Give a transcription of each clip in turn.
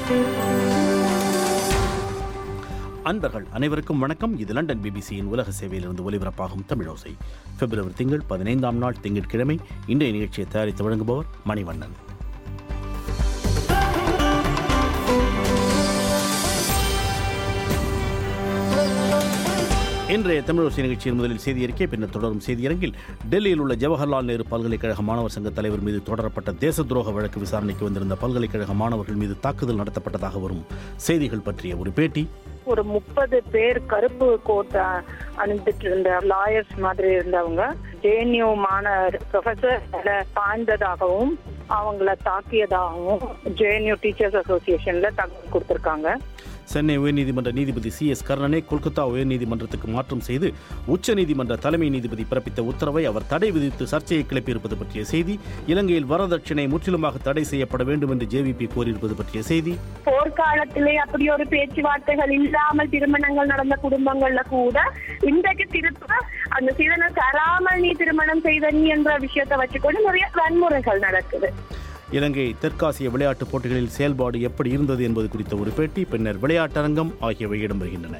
அன்பர்கள் அனைவருக்கும் வணக்கம் இது லண்டன் பிபிசியின் உலக சேவையிலிருந்து ஒலிபரப்பாகும் தமிழோசை பிப்ரவரி திங்கள் பதினைந்தாம் நாள் திங்கட்கிழமை இன்றைய நிகழ்ச்சியை தயாரித்து வழங்குபவர் மணிவண்ணன் இன்றைய தமிழோசை நிகழ்ச்சியின் முதலில் செய்தி அறிக்கை பின்னர் தொடரும் செய்தியரங்கில் டெல்லியில் உள்ள ஜவஹர்லால் நேரு பல்கலைக்கழக மாணவர் சங்க தலைவர் மீது தொடரப்பட்ட தேச துரோக வழக்கு விசாரணைக்கு வந்திருந்த பல்கலைக்கழக மாணவர்கள் மீது தாக்குதல் நடத்தப்பட்டதாக வரும் செய்திகள் பற்றிய ஒரு பேட்டி ஒரு முப்பது பேர் கருப்பு கோட் அணிந்துட்டு இருந்த லாயர்ஸ் மாதிரி இருந்தவங்க ஜேஎன்யூ மாணவர் ப்ரொஃபசர் பாய்ந்ததாகவும் அவங்கள தாக்கியதாகவும் ஜேஎன்யூ டீச்சர்ஸ் அசோசியேஷன்ல தகவல் கொடுத்திருக்காங்க சென்னை உயர்நீதிமன்ற நீதிபதி சி எஸ் கர்ணனை கொல்கத்தா உயர்நீதிமன்றத்துக்கு மாற்றம் செய்து உச்சநீதிமன்ற தலைமை நீதிபதி பிறப்பித்த உத்தரவை அவர் தடை விதித்து சர்ச்சையை கிளப்பியிருப்பது பற்றிய செய்தி இலங்கையில் வரதட்சணை முற்றிலுமாக தடை செய்யப்பட வேண்டும் என்று ஜேவிபி கோரியிருப்பது பற்றிய செய்தி போர்க்காலத்திலே அப்படி ஒரு பேச்சுவார்த்தைகள் இல்லாமல் திருமணங்கள் நடந்த குடும்பங்கள்ல கூட இன்றைக்கு திருப்ப அந்த சீதனை தராமல் நீ திருமணம் செய்த நீ என்ற விஷயத்தை வச்சுக்கொண்டு நிறைய வன்முறைகள் நடக்குது இலங்கை தெற்காசிய விளையாட்டுப் போட்டிகளில் செயல்பாடு எப்படி இருந்தது என்பது குறித்த ஒரு பேட்டி பின்னர் விளையாட்டரங்கம் ஆகியவை இடம்பெறுகின்றன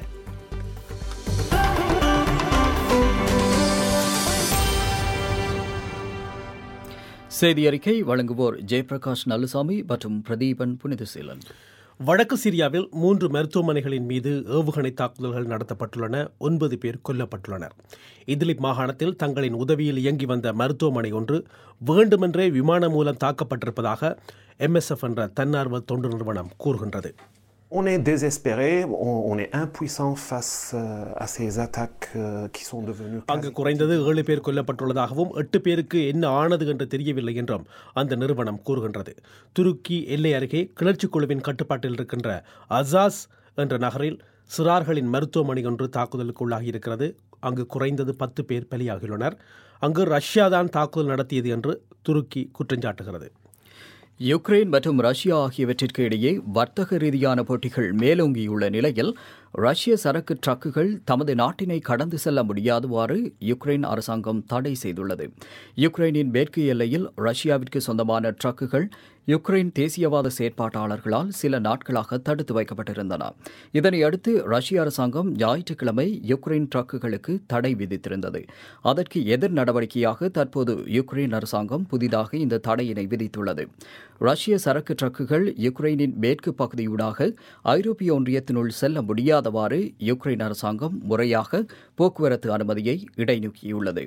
செய்தி அறிக்கை வழங்குவோர் ஜெயபிரகாஷ் நல்லுசாமி மற்றும் பிரதீபன் புனிதசீலன் வடக்கு சிரியாவில் மூன்று மருத்துவமனைகளின் மீது ஏவுகணை தாக்குதல்கள் நடத்தப்பட்டுள்ளன ஒன்பது பேர் கொல்லப்பட்டுள்ளனர் இத்லிப் மாகாணத்தில் தங்களின் உதவியில் இயங்கி வந்த மருத்துவமனை ஒன்று வேண்டுமென்றே விமானம் மூலம் தாக்கப்பட்டிருப்பதாக எம்எஸ்எஃப் என்ற தன்னார்வ தொண்டு நிறுவனம் கூறுகின்றது On est désespéré, on, on est impuissant face euh, à ces attaques euh, qui sont devenues. அங்கு குறைந்தது ஏழு பேர் கொல்லப்பட்டுள்ளதாகவும் எட்டு பேருக்கு என்ன ஆனது என்று தெரியவில்லை என்றும் அந்த நிறுவனம் கூறுகின்றது துருக்கி எல்லை அருகே கிளர்ச்சி குழுவின் கட்டுப்பாட்டில் இருக்கின்ற அசாஸ் என்ற நகரில் சிறார்களின் மருத்துவமனை ஒன்று தாக்குதலுக்குள்ளாகி இருக்கிறது அங்கு குறைந்தது பத்து பேர் பலியாகியுள்ளனர் அங்கு ரஷ்யா தான் தாக்குதல் நடத்தியது என்று துருக்கி குற்றஞ்சாட்டுகிறது யுக்ரைன் மற்றும் ரஷ்யா ஆகியவற்றிற்கு இடையே வர்த்தக ரீதியான போட்டிகள் மேலோங்கியுள்ள நிலையில் ரஷ்ய சரக்கு ட்ரக்குகள் தமது நாட்டினை கடந்து செல்ல முடியாதவாறு யுக்ரைன் அரசாங்கம் தடை செய்துள்ளது யுக்ரைனின் மேற்கு எல்லையில் ரஷ்யாவிற்கு சொந்தமான ட்ரக்குகள் யுக்ரைன் தேசியவாத செயற்பாட்டாளர்களால் சில நாட்களாக தடுத்து வைக்கப்பட்டிருந்தன இதனையடுத்து ரஷ்ய அரசாங்கம் ஞாயிற்றுக்கிழமை யுக்ரைன் ட்ரக்குகளுக்கு தடை விதித்திருந்தது அதற்கு எதிர் நடவடிக்கையாக தற்போது யுக்ரைன் அரசாங்கம் புதிதாக இந்த தடையினை விதித்துள்ளது ரஷ்ய சரக்கு ட்ரக்குகள் யுக்ரைனின் மேற்கு பகுதியூடாக ஐரோப்பிய ஒன்றியத்தினுள் செல்ல முடியாதவாறு யுக்ரைன் அரசாங்கம் முறையாக போக்குவரத்து அனுமதியை இடைநீக்கியுள்ளது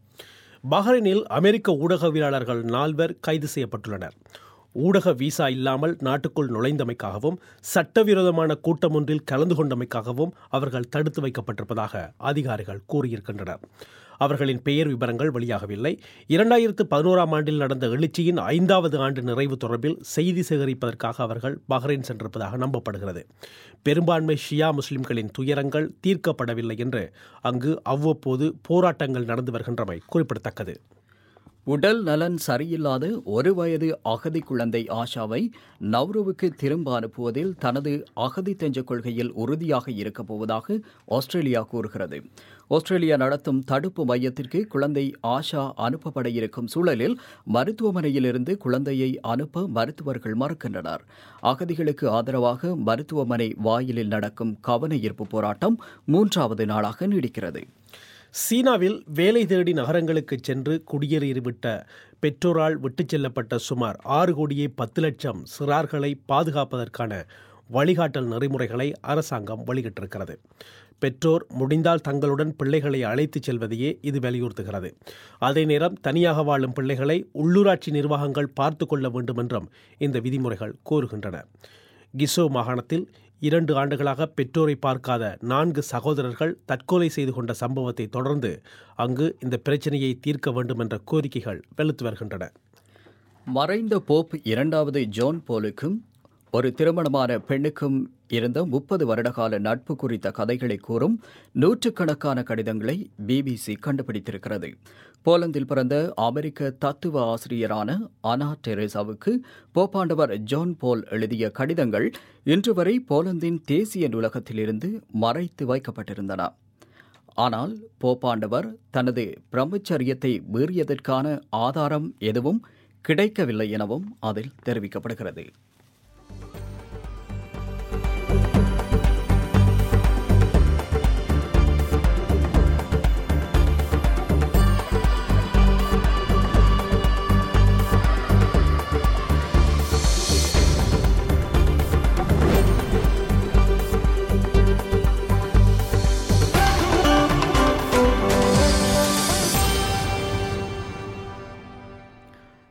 பஹ்ரைனில் அமெரிக்க ஊடகவியலாளர்கள் நால்வர் கைது செய்யப்பட்டுள்ளனர் ஊடக விசா இல்லாமல் நாட்டுக்குள் நுழைந்தமைக்காகவும் சட்டவிரோதமான கூட்டம் ஒன்றில் கலந்து கொண்டமைக்காகவும் அவர்கள் தடுத்து வைக்கப்பட்டிருப்பதாக அதிகாரிகள் கூறியிருக்கின்றனர் அவர்களின் பெயர் விவரங்கள் வெளியாகவில்லை இரண்டாயிரத்து பதினோராம் ஆண்டில் நடந்த எழுச்சியின் ஐந்தாவது ஆண்டு நிறைவு தொடர்பில் செய்தி சேகரிப்பதற்காக அவர்கள் பஹ்ரைன் சென்றிருப்பதாக நம்பப்படுகிறது பெரும்பான்மை ஷியா முஸ்லிம்களின் துயரங்கள் தீர்க்கப்படவில்லை என்று அங்கு அவ்வப்போது போராட்டங்கள் நடந்து வருகின்றமை குறிப்பிடத்தக்கது உடல் நலன் சரியில்லாத ஒரு வயது அகதி குழந்தை ஆஷாவை நவ்ருவுக்கு திரும்ப அனுப்புவதில் தனது அகதி தெஞ்ச கொள்கையில் உறுதியாக இருக்கப் போவதாக ஆஸ்திரேலியா கூறுகிறது ஆஸ்திரேலியா நடத்தும் தடுப்பு மையத்திற்கு குழந்தை ஆஷா அனுப்பப்பட இருக்கும் சூழலில் மருத்துவமனையிலிருந்து குழந்தையை அனுப்ப மருத்துவர்கள் மறுக்கின்றனர் அகதிகளுக்கு ஆதரவாக மருத்துவமனை வாயிலில் நடக்கும் கவன ஈர்ப்பு போராட்டம் மூன்றாவது நாளாக நீடிக்கிறது சீனாவில் வேலை தேடி நகரங்களுக்கு சென்று குடியேறிவிட்ட பெற்றோரால் விட்டுச் செல்லப்பட்ட சுமார் ஆறு கோடியே பத்து லட்சம் சிறார்களை பாதுகாப்பதற்கான வழிகாட்டல் நெறிமுறைகளை அரசாங்கம் வெளியிட்டிருக்கிறது பெற்றோர் முடிந்தால் தங்களுடன் பிள்ளைகளை அழைத்துச் செல்வதையே இது வலியுறுத்துகிறது அதே நேரம் தனியாக வாழும் பிள்ளைகளை உள்ளூராட்சி நிர்வாகங்கள் பார்த்து கொள்ள வேண்டும் என்றும் இந்த விதிமுறைகள் கூறுகின்றன கிசோ மாகாணத்தில் இரண்டு ஆண்டுகளாக பெற்றோரை பார்க்காத நான்கு சகோதரர்கள் தற்கொலை செய்து கொண்ட சம்பவத்தை தொடர்ந்து அங்கு இந்த பிரச்சனையை தீர்க்க வேண்டும் என்ற கோரிக்கைகள் வெளுத்து வருகின்றன மறைந்த போப் இரண்டாவது ஜோன் போலுக்கும் ஒரு திருமணமான பெண்ணுக்கும் இருந்த முப்பது வருடகால நட்பு குறித்த கதைகளை கூறும் நூற்றுக்கணக்கான கடிதங்களை பிபிசி கண்டுபிடித்திருக்கிறது போலந்தில் பிறந்த அமெரிக்க தத்துவ ஆசிரியரான அனா டெரேசாவுக்கு போப்பாண்டவர் ஜான் போல் எழுதிய கடிதங்கள் இன்று வரை போலந்தின் தேசிய நூலகத்திலிருந்து மறைத்து வைக்கப்பட்டிருந்தன ஆனால் போப்பாண்டவர் தனது பிரம்மச்சரியத்தை மீறியதற்கான ஆதாரம் எதுவும் கிடைக்கவில்லை எனவும் அதில் தெரிவிக்கப்படுகிறது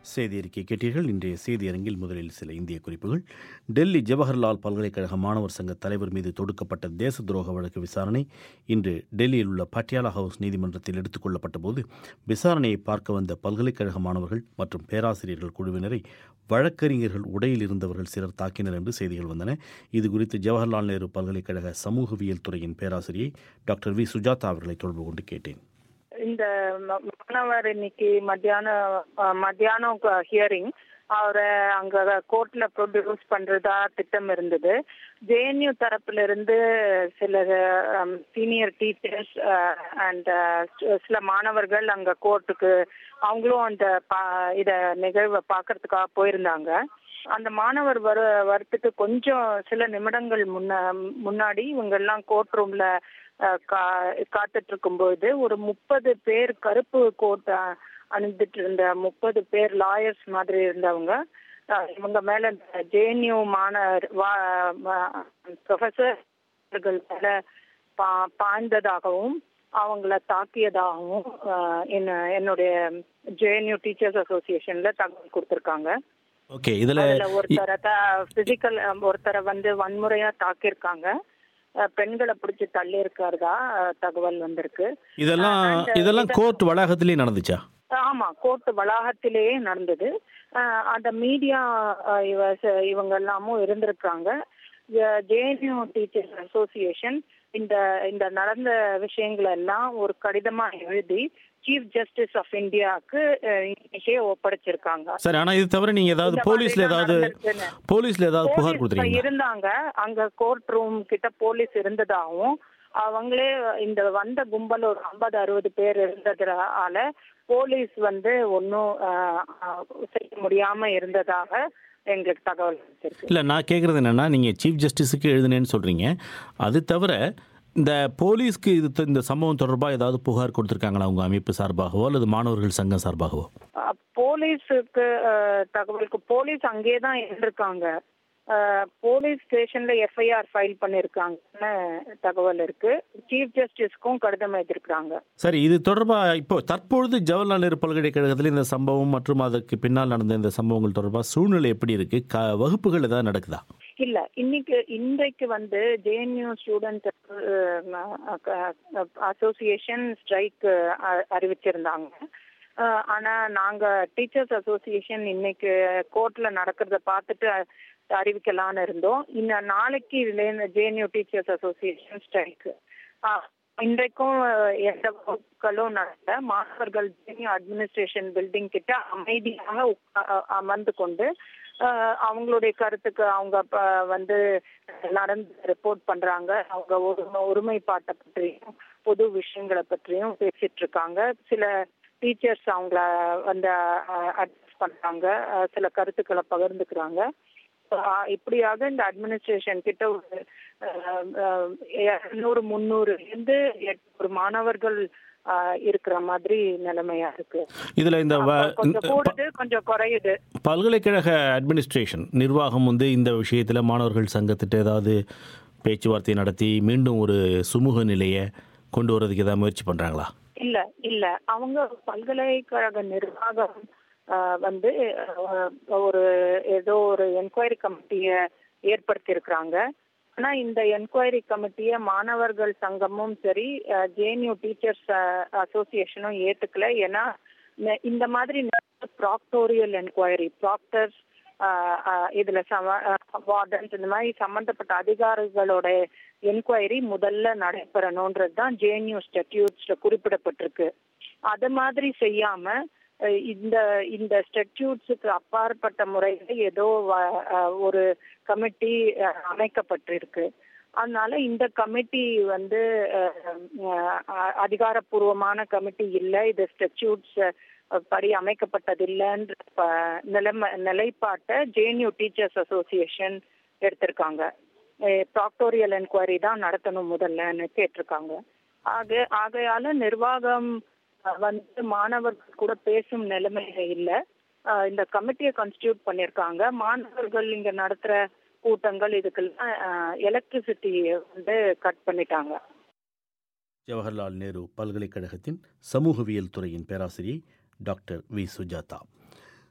செய்தி அறிக்கை கேட்டீர்கள் இன்றைய செய்தி அரங்கில் முதலில் சில இந்திய குறிப்புகள் டெல்லி ஜவஹர்லால் பல்கலைக்கழக மாணவர் சங்க தலைவர் மீது தொடுக்கப்பட்ட தேச துரோக வழக்கு விசாரணை இன்று டெல்லியில் உள்ள பட்டியாலா ஹவுஸ் நீதிமன்றத்தில் எடுத்துக் கொள்ளப்பட்ட போது விசாரணையை பார்க்க வந்த பல்கலைக்கழக மாணவர்கள் மற்றும் பேராசிரியர்கள் குழுவினரை வழக்கறிஞர்கள் உடையில் இருந்தவர்கள் சிலர் தாக்கினர் என்று செய்திகள் வந்தன இது குறித்து ஜவஹர்லால் நேரு பல்கலைக்கழக சமூகவியல் துறையின் பேராசிரியை டாக்டர் வி சுஜாதா அவர்களை தொடர்பு கொண்டு கேட்டேன் இந்த ம- மாணவர் இன்னைக்கு மத்தியானம் அஹ், மத்தியானம் ஹியரிங் அவரை அங்க கோர்ட்ல ப்ரொடியூஸ் பண்றதா திட்டம் இருந்தது ஜேஎன்யூ தரப்புல இருந்து சில சீனியர் டீச்சர்ஸ் அண்ட் சில மாணவர்கள் அங்க கோர்ட்டுக்கு அவங்களும் அந்த பா- இத நிகழ்வை பார்க்கறதுக்காக போயிருந்தாங்க அந்த மாணவர் வர வரத்துக்கு கொஞ்சம் சில நிமிடங்கள் முன்ன முன்னாடி இவங்க எல்லாம் கோர்ட் ரூம்ல காத்துட்டு இருக்கும்போது ஒரு முப்பது பேர் கருப்பு கோட் அஹ், அணிந்துட்டு இருந்த முப்பது பேர் லாயர்ஸ் மாதிரி இருந்தவங்க அஹ், இவங்க மேல ஜேஎன்யூ மாணவர் ப்ரொஃபஸர்கள் மேல பா- பாய்ந்ததாகவும் அவங்கள தாக்கியதாகவும் அஹ், என்ன என்னுடைய ஜேஎன்யூ டீச்சர்ஸ் அசோசியேஷன்ல தகவல் கொடுத்திருக்காங்க ஓகே இதில் அதுல ஒருத்தரை பிசிக்கல் ஒருத்தரை வந்து வன்முறையா தாக்கியிருக்காங்க அஹ் பெண்களை பிடிச்சி தள்ளி இருக்கிறதா தகவல் வந்திருக்கு இதெல்லாம் and இதெல்லாம் இத- கோர்ட் வளாகத்திலே நடந்துச்சா ஆமா கோர்ட் வளாகத்திலேயே நடந்தது அஹ் அந்த மீடியா இவ ச- இவங்க எல்லாமும் இருந்திருக்காங்க ஜேஎன்யூ டீச்சர்ஸ் அசோசியேஷன் இந்த இந்த நடந்த விஷயங்களை எல்லாம் ஒரு கடிதமா எழுதி சீஃப் ஜஸ்டிஸ் ஆஃப் இந்தியாவுக்கு இன்னைக்கே ஒப்படைச்சிருக்காங்க சரி ஆனா இது தவிர நீங்க ஏதாவது இந்த போலீஸ்ல மாதிரிலாம் ஏதாவது நடந்திருக்குன்னு. போலீஸ்ல ஏதாவது புகார் போலீஸ் கொடுத்துருக்கீங்க இருந்தாங்க அங்க கோர்ட் ரூம் கிட்ட போலீஸ் இருந்ததாகவும் அவங்களே இந்த வந்த கும்பல் ஒரு ஐம்பது அறுபது பேர் இருந்ததுனால போலீஸ் வந்து ஒன்றும் செய்ய முடியாம இருந்ததாக எங்களுக்கு தகவல் கிடைச்சிருக்கு இல்ல நான் கேக்குறது என்னன்னா நீங்க சீஃப் ஜஸ்டிஸுக்கு எழுதுனேன்னு சொல்றீங்க அது தவிர இந்த போலீஸ்க்கு இது த- இந்த சம்பவம் தொடர்பாக ஏதாவது புகார் கொடுத்துருக்காங்களா உங்க அமைப்பு சார்பாகவோ அல்லது மாணவர்கள் சங்கம் சார்பாகவோ அஹ், போலீஸுக்கு அஹ், தகவலுக்கு போலீஸ் அங்கேயே தான் இருந்திருக்காங்க அஹ், போலீஸ் ஸ்டேஷன்ல எஃப்ஐஆர் ஃபைல் பண்ணிருக்காங்கன்னு தகவல் இருக்கு சீஃப் ஜஸ்டிஸ்க்கும் கடிதம் எழுதியிருக்காங்க சரி இது தொடர்பாக இப்போ தற்பொழுது ஜவஹர்லால் நேரு பல்கலைக்கழகத்தில் இந்த சம்பவம் மற்றும் அதற்கு பின்னால் நடந்த இந்த சம்பவங்கள் தொடர்பாக சூழ்நிலை எப்படி இருக்கு க வகுப்புகள் ஏதாவது நடக்குதா இல்ல இன்னைக்கு இன்றைக்கு வந்து ஜேஎன்யூ ஸ்டூடெண்ட் அசோசியேஷன் ஸ்ட்ரைக் அறிவிச்சிருந்தாங்க அஹ், ஆனா நாங்க டீச்சர்ஸ் அசோசியேஷன் இன்னைக்கு கோர்ட்ல நடக்கிறத பார்த்துட்டு அ- அறிவிக்கலாம்னு இருந்தோம் இன்ன நாளைக்கு ஜேஎன்யூ டீச்சர்ஸ் அசோசியேஷன் ஸ்ட்ரைக் இன்றைக்கும் அஹ், எந்த வகுப்புகளும் நடக்கல மாணவர்கள் ஜேஎன்யூ அட்மினிஸ்ட்ரேஷன் பில்டிங் கிட்ட அமைதியாக உட்கா- அ- அமர்ந்து கொண்டு அஹ், அவங்களுடைய கருத்துக்கு அவங்க ப- வந்து நடந்து ரிப்போர்ட் பண்றாங்க அவங்க உரிமை ஒருமைப்பாட்டை பற்றியும் பொது விஷயங்களை பற்றியும் பேசிட்டு இருக்காங்க சில டீச்சர்ஸ் அவங்கள வந்து அட்வைஸ் பண்றாங்க அஹ், சில கருத்துக்களை பகிர்ந்துக்கிறாங்க அஹ், இப்படியாக இந்த அட்மினிஸ்ட்ரேஷன் கிட்ட ஒரு இருநூறு முந்நூறு இருந்து எட்நூறு மாணவர்கள் அஹ், இருக்கிற மாதிரி நிலைமையா இருக்கு இதுல இந்த வ- கொஞ்சம் கூடுது கொஞ்சம் குறையுது பல்கலைக்கழக அட்மினிஸ்ட்ரேஷன் நிர்வாகம் வந்து இந்த விஷயத்தில் மாணவர்கள் சங்கத்திட்ட ஏதாவது பேச்சுவார்த்தை நடத்தி மீண்டும் ஒரு சுமூக நிலையை கொண்டு வரதுக்கு ஏதாவது முயற்சி பண்ணுறாங்களா இல்ல இல்ல அவங்க பல்கலைக்கழக நிர்வாகம் ஆஹ், வந்து ஆஹ், ஒரு ஏதோ ஒரு என்கொயரி கமிட்டிய ஏற்படுத்தி இருக்கிறாங்க ஆனா இந்த என்கொயரி கமிட்டிய மாணவர்கள் சங்கமும் சரி ஜேஎன்யூ டீச்சர்ஸ் அசோசியேஷனும் ஏத்துக்கல ஏன்னா நெ- இந்த மாதிரி ப்ராக்டோரியல் என்கொயரி ப்ராக்டர்ஸ் இதுல வார்டன்ஸ் இந்த மாதிரி சம்பந்தப்பட்ட அதிகாரிகளோட என்கொயரி முதல்ல நடைபெறணுன்றது தான் ஜேஎன்யூ ஸ்டட்யூட்ஸ்ல குறிப்பிடப்பட்டிருக்கு அது மாதிரி செய்யாம அஹ், இந்த இந்த ஸ்டட்யூட்ஸுக்கு அப்பாற்பட்ட முறையில ஏதோ வ- அஹ், ஒரு கமிட்டி அமைக்கப்பட்டிருக்கு அதனால இந்த கமிட்டி வந்து அஹ், அஹ், அதிகாரப்பூர்வமான கமிட்டி இல்லை இது ஸ்டட்யூட்ஸ் படி அமைக்கப்பட்டதில்லைன்ற ப- நிலைமை நிலைப்பாட்டை ஜேஎன்யூ டீச்சர்ஸ் அசோசியேஷன் எடுத்திருக்காங்க ப்ராக்டோரியல் என்கொயரி தான் நடத்தணும் முதல்லன்னு கேட்டிருக்காங்க ஆக ஆகையால நிர்வாகம் அஹ், வந்து மாணவர்கள் கூட பேசும் நிலைமையில இல்ல அஹ், இந்த கமிட்டியை கான்ஸ்டியூட் பண்ணியிருக்காங்க மாணவர்கள் இங்க நடத்துற கூட்டங்கள் இதுக்கெல்லாம் எலக்ட்ரிசிட்டி வந்து கட் பண்ணிட்டாங்க ஜவஹர்லால் நேரு பல்கலைக்கழகத்தின் சமூகவியல் துறையின் பேராசிரியை டாக்டர் வி சுஜாதா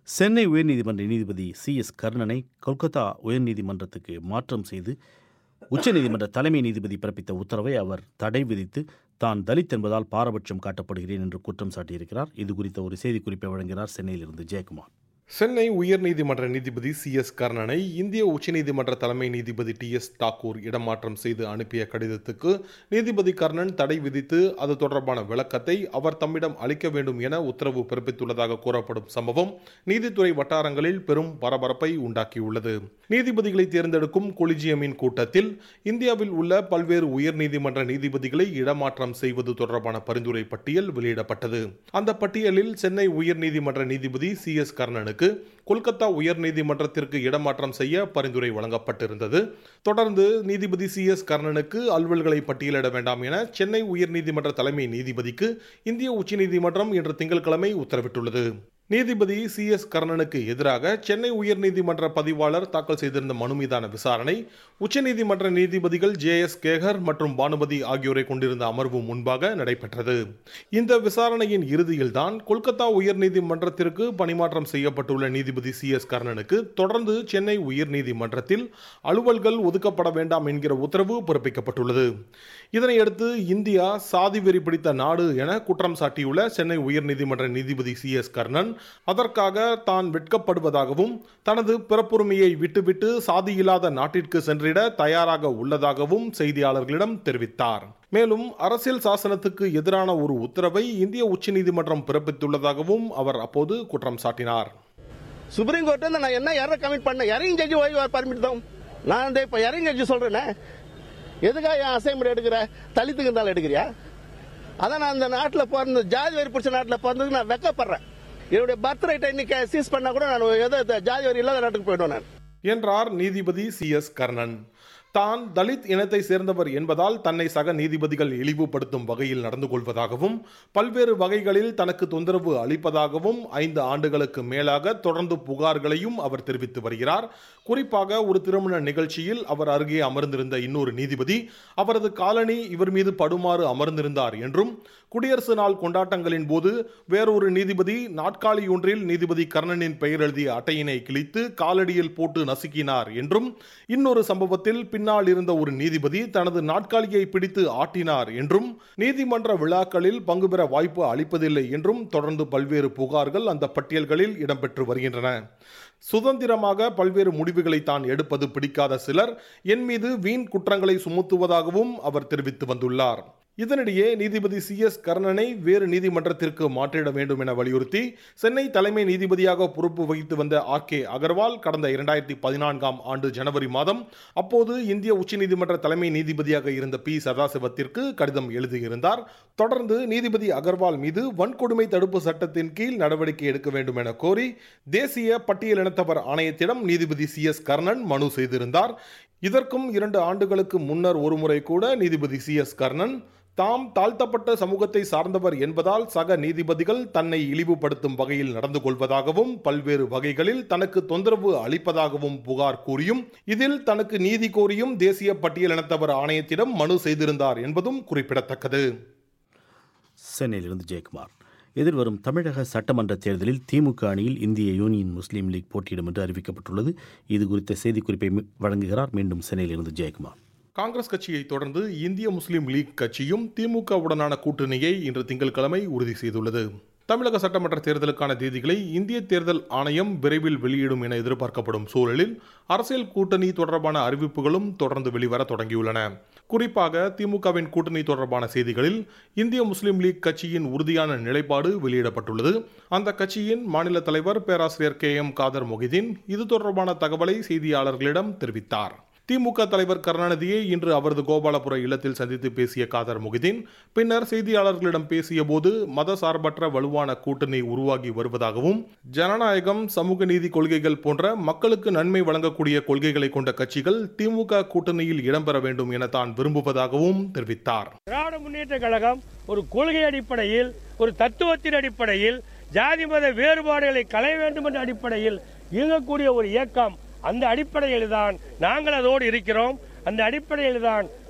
சென்னை உயர்நீதிமன்ற நீதிபதி சி எஸ் கர்ணனை கொல்கத்தா உயர்நீதிமன்றத்துக்கு மாற்றம் செய்து உச்சநீதிமன்ற தலைமை நீதிபதி பிறப்பித்த உத்தரவை அவர் தடை விதித்து தான் தலித் என்பதால் பாரபட்சம் காட்டப்படுகிறேன் என்று குற்றம் சாட்டியிருக்கிறார் இது குறித்த ஒரு செய்திக்குறிப்பை வழங்கினார் சென்னையிலிருந்து ஜெயக்குமார் சென்னை உயர்நீதிமன்ற நீதிபதி சி எஸ் கர்ணனை இந்திய உச்சநீதிமன்ற தலைமை நீதிபதி டி எஸ் தாக்கூர் இடமாற்றம் செய்து அனுப்பிய கடிதத்துக்கு நீதிபதி கர்ணன் தடை விதித்து அது தொடர்பான விளக்கத்தை அவர் தம்மிடம் அளிக்க வேண்டும் என உத்தரவு பிறப்பித்துள்ளதாக கூறப்படும் சம்பவம் நீதித்துறை வட்டாரங்களில் பெரும் பரபரப்பை உண்டாக்கியுள்ளது நீதிபதிகளை தேர்ந்தெடுக்கும் கொலிஜியமின் கூட்டத்தில் இந்தியாவில் உள்ள பல்வேறு உயர்நீதிமன்ற நீதிபதிகளை இடமாற்றம் செய்வது தொடர்பான பரிந்துரை பட்டியல் வெளியிடப்பட்டது அந்த பட்டியலில் சென்னை உயர்நீதிமன்ற நீதிபதி சி எஸ் கர்ணனுக்கு கொல்கத்தா உயர்நீதிமன்றத்திற்கு இடமாற்றம் செய்ய பரிந்துரை வழங்கப்பட்டிருந்தது தொடர்ந்து நீதிபதி சி எஸ் கர்ணனுக்கு அலுவல்களை பட்டியலிட வேண்டாம் என சென்னை உயர்நீதிமன்ற தலைமை நீதிபதிக்கு இந்திய உச்சநீதிமன்றம் இன்று திங்கட்கிழமை உத்தரவிட்டுள்ளது நீதிபதி சி எஸ் கர்ணனுக்கு எதிராக சென்னை உயர்நீதிமன்ற பதிவாளர் தாக்கல் செய்திருந்த மனு மீதான விசாரணை உச்சநீதிமன்ற நீதிபதிகள் ஜே எஸ் கேகர் மற்றும் பானுமதி ஆகியோரை கொண்டிருந்த அமர்வு முன்பாக நடைபெற்றது இந்த விசாரணையின் இறுதியில்தான் கொல்கத்தா உயர்நீதிமன்றத்திற்கு பணிமாற்றம் செய்யப்பட்டுள்ள நீதிபதி சி எஸ் கர்ணனுக்கு தொடர்ந்து சென்னை உயர்நீதிமன்றத்தில் அலுவல்கள் ஒதுக்கப்பட வேண்டாம் என்கிற உத்தரவு பிறப்பிக்கப்பட்டுள்ளது இதனையடுத்து இந்தியா சாதி வெறி பிடித்த நாடு என குற்றம் சாட்டியுள்ள சென்னை உயர்நீதிமன்ற நீதிபதி சி எஸ் கர்ணன் அதற்காக தான் வெட்கப்படுவதாகவும் தனது பிறப்புரிமையை விட்டுவிட்டு சாதி இல்லாத நாட்டிற்கு சென்றிட தயாராக உள்ளதாகவும் செய்தியாளர்களிடம் தெரிவித்தார் மேலும் அரசியல் சாசனத்துக்கு எதிரான ஒரு உத்தரவை இந்திய உச்சநீதிமன்றம் பிறப்பித்துள்ளதாகவும் அவர் அப்போது குற்றம் சாட்டினார் சுப்ரீம் கோர்ட் வந்து நான் என்ன யாரை கமிட் பண்ண இறங்கி ஜட்ஜி ஓய்வு பர்மிட் தான் நான் இந்த இப்ப இறங்கி ஜட்ஜி சொல்றேனே எதுக்காக என் அசைன்மெண்ட் எடுக்கிற தலித்துக்கு இருந்தாலும் எடுக்கிறியா அதான் நான் அந்த நாட்டில் பிறந்த ஜாதி வரி பிடிச்ச நாட்டில் பிறந்ததுக்கு நான் வெக்கப்படுறேன் என்னுடைய பர்த் ரைட்டை இன்னைக்கு சீஸ் பண்ணா கூட நான் ஏதோ ஜாதி வரி இல்லாத நாட்டுக்கு போயிடுவேன் நான் என்றார் நீதிபதி சி எஸ் கர்ணன் தான் தலித் இனத்தை சேர்ந்தவர் என்பதால் தன்னை சக நீதிபதிகள் இழிவுபடுத்தும் வகையில் நடந்து கொள்வதாகவும் பல்வேறு வகைகளில் தனக்கு தொந்தரவு அளிப்பதாகவும் ஐந்து ஆண்டுகளுக்கு மேலாக தொடர்ந்து புகார்களையும் அவர் தெரிவித்து வருகிறார் குறிப்பாக ஒரு திருமண நிகழ்ச்சியில் அவர் அருகே அமர்ந்திருந்த இன்னொரு நீதிபதி அவரது காலனி இவர் மீது படுமாறு அமர்ந்திருந்தார் என்றும் குடியரசு நாள் கொண்டாட்டங்களின் போது வேறொரு நீதிபதி நாட்காலி ஒன்றில் நீதிபதி கர்ணனின் பெயர் எழுதிய அட்டையினை கிழித்து காலடியில் போட்டு நசுக்கினார் என்றும் இன்னொரு சம்பவத்தில் பின்னால் இருந்த ஒரு நீதிபதி தனது நாட்காலியை பிடித்து ஆட்டினார் என்றும் நீதிமன்ற விழாக்களில் பங்கு பெற வாய்ப்பு அளிப்பதில்லை என்றும் தொடர்ந்து பல்வேறு புகார்கள் அந்த பட்டியல்களில் இடம்பெற்று வருகின்றன சுதந்திரமாக பல்வேறு முடிவுகளை தான் எடுப்பது பிடிக்காத சிலர் என் மீது வீண் குற்றங்களை சுமத்துவதாகவும் அவர் தெரிவித்து வந்துள்ளார் இதனிடையே நீதிபதி சி எஸ் கர்ணனை வேறு நீதிமன்றத்திற்கு மாற்றிட வேண்டும் என வலியுறுத்தி சென்னை தலைமை நீதிபதியாக பொறுப்பு வகித்து வந்த ஆர் கே அகர்வால் கடந்த இரண்டாயிரத்தி பதினான்காம் ஆண்டு ஜனவரி மாதம் அப்போது இந்திய உச்சநீதிமன்ற தலைமை நீதிபதியாக இருந்த பி சதாசிவத்திற்கு கடிதம் எழுதியிருந்தார் தொடர்ந்து நீதிபதி அகர்வால் மீது வன்கொடுமை தடுப்பு சட்டத்தின் கீழ் நடவடிக்கை எடுக்க வேண்டும் என கோரி தேசிய பட்டியலினத்தவர் ஆணையத்திடம் நீதிபதி சி எஸ் கர்ணன் மனு செய்திருந்தார் இதற்கும் இரண்டு ஆண்டுகளுக்கு முன்னர் ஒருமுறை கூட நீதிபதி சி எஸ் கர்ணன் தாம் தாழ்த்தப்பட்ட சமூகத்தை சார்ந்தவர் என்பதால் சக நீதிபதிகள் தன்னை இழிவுபடுத்தும் வகையில் நடந்து கொள்வதாகவும் பல்வேறு வகைகளில் தனக்கு தொந்தரவு அளிப்பதாகவும் புகார் கூறியும் இதில் தனக்கு நீதி கோரியும் தேசிய பட்டியலினத்தவர் ஆணையத்திடம் மனு செய்திருந்தார் என்பதும் குறிப்பிடத்தக்கது சென்னையிலிருந்து ஜெயக்குமார் எதிர்வரும் தமிழக சட்டமன்ற தேர்தலில் திமுக அணியில் இந்திய யூனியன் முஸ்லீம் லீக் போட்டியிடும் என்று அறிவிக்கப்பட்டுள்ளது இது குறித்த செய்திக்குறிப்பை மி- வழங்குகிறார் மீண்டும் சென்னையிலிருந்து ஜெயக்குமார் காங்கிரஸ் கட்சியை தொடர்ந்து இந்திய முஸ்லீம் லீக் கட்சியும் திமுகவுடனான கூட்டணியை இன்று திங்கட்கிழமை உறுதி செய்துள்ளது தமிழக சட்டமன்ற தேர்தலுக்கான தேதிகளை இந்திய தேர்தல் ஆணையம் விரைவில் வெளியிடும் என எதிர்பார்க்கப்படும் சூழலில் அரசியல் கூட்டணி தொடர்பான அறிவிப்புகளும் தொடர்ந்து வெளிவர தொடங்கியுள்ளன குறிப்பாக திமுகவின் கூட்டணி தொடர்பான செய்திகளில் இந்திய முஸ்லீம் லீக் கட்சியின் உறுதியான நிலைப்பாடு வெளியிடப்பட்டுள்ளது அந்த கட்சியின் மாநில தலைவர் பேராசிரியர் கே எம் காதர் மொஹிதீன் இது தொடர்பான தகவலை செய்தியாளர்களிடம் தெரிவித்தார் திமுக தலைவர் கருணாநிதியை இன்று அவரது கோபாலபுர இல்லத்தில் சந்தித்து பேசிய காதர் முகிதீன் பின்னர் செய்தியாளர்களிடம் பேசிய போது மத சார்பற்ற வலுவான கூட்டணி உருவாகி வருவதாகவும் ஜனநாயகம் சமூக நீதி கொள்கைகள் போன்ற மக்களுக்கு நன்மை வழங்கக்கூடிய கொள்கைகளை கொண்ட கட்சிகள் திமுக கூட்டணியில் இடம்பெற வேண்டும் என தான் விரும்புவதாகவும் தெரிவித்தார் திராவிட முன்னேற்ற கழகம் ஒரு கொள்கை அடிப்படையில் ஒரு தத்துவத்தின் அடிப்படையில் ஜாதி மத வேறுபாடுகளை களைய வேண்டும் என்ற அடிப்படையில் இயங்கக்கூடிய ஒரு இயக்கம் அந்த அடிப்படையில் தான் நாங்கள் அதோடு இருக்கிறோம் அந்த அடிப்படையில் தான்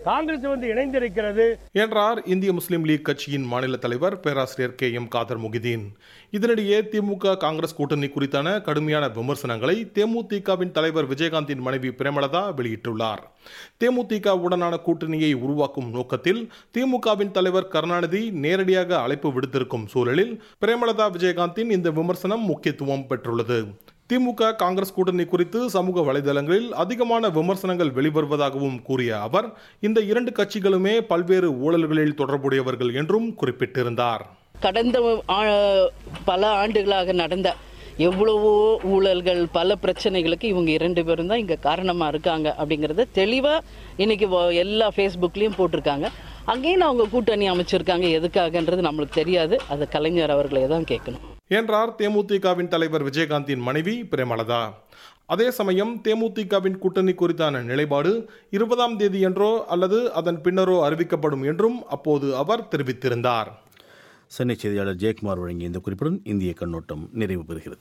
காங்கிரஸ் வந்து இணைந்திருக்கிறது என்றார் இந்திய முஸ்லீம் லீக் கட்சியின் மாநில தலைவர் பேராசிரியர் கே எம் காதர் முகிதீன் இதனிடையே திமுக காங்கிரஸ் கூட்டணி குறித்தான கடுமையான விமர்சனங்களை தேமுதிகவின் தலைவர் விஜயகாந்தின் மனைவி பிரேமலதா வெளியிட்டுள்ளார் தேமுதிக உடனான கூட்டணியை உருவாக்கும் நோக்கத்தில் திமுகவின் தலைவர் கருணாநிதி நேரடியாக அழைப்பு விடுத்திருக்கும் சூழலில் பிரேமலதா விஜயகாந்தின் இந்த விமர்சனம் முக்கியத்துவம் பெற்றுள்ளது திமுக காங்கிரஸ் கூட்டணி குறித்து சமூக வலைதளங்களில் அதிகமான விமர்சனங்கள் வெளிவருவதாகவும் கூறிய அவர் இந்த இரண்டு கட்சிகளுமே பல்வேறு ஊழல்களில் தொடர்புடையவர்கள் என்றும் குறிப்பிட்டிருந்தார் கடந்த ஆ- பல ஆண்டுகளாக நடந்த எவ்வளவோ ஊழல்கள் பல பிரச்சனைகளுக்கு இவங்க இரண்டு பேரும் தான் இங்கே காரணமாக இருக்காங்க அப்படிங்கிறத தெளிவாக இன்னைக்கு வ- எல்லா ஃபேஸ்புக்லேயும் போட்டிருக்காங்க அங்கேயும் அவங்க கூட்டணி அமைச்சிருக்காங்க எதுக்காகன்றது நம்மளுக்கு தெரியாது அது கலைஞர் அவர்களை தான் கேட்கணும் என்றார் தேமுதிகவின் தலைவர் விஜயகாந்தின் மனைவி பிரேமலதா அதே சமயம் தேமுதிகவின் கூட்டணி குறித்தான நிலைப்பாடு இருபதாம் தேதியன்றோ அல்லது அதன் பின்னரோ அறிவிக்கப்படும் என்றும் அப்போது அவர் தெரிவித்திருந்தார் சென்னை செய்தியாளர் ஜெயக்குமார் வழங்கிய இந்த குறிப்புடன் இந்திய கண்ணோட்டம் நிறைவு பெறுகிறது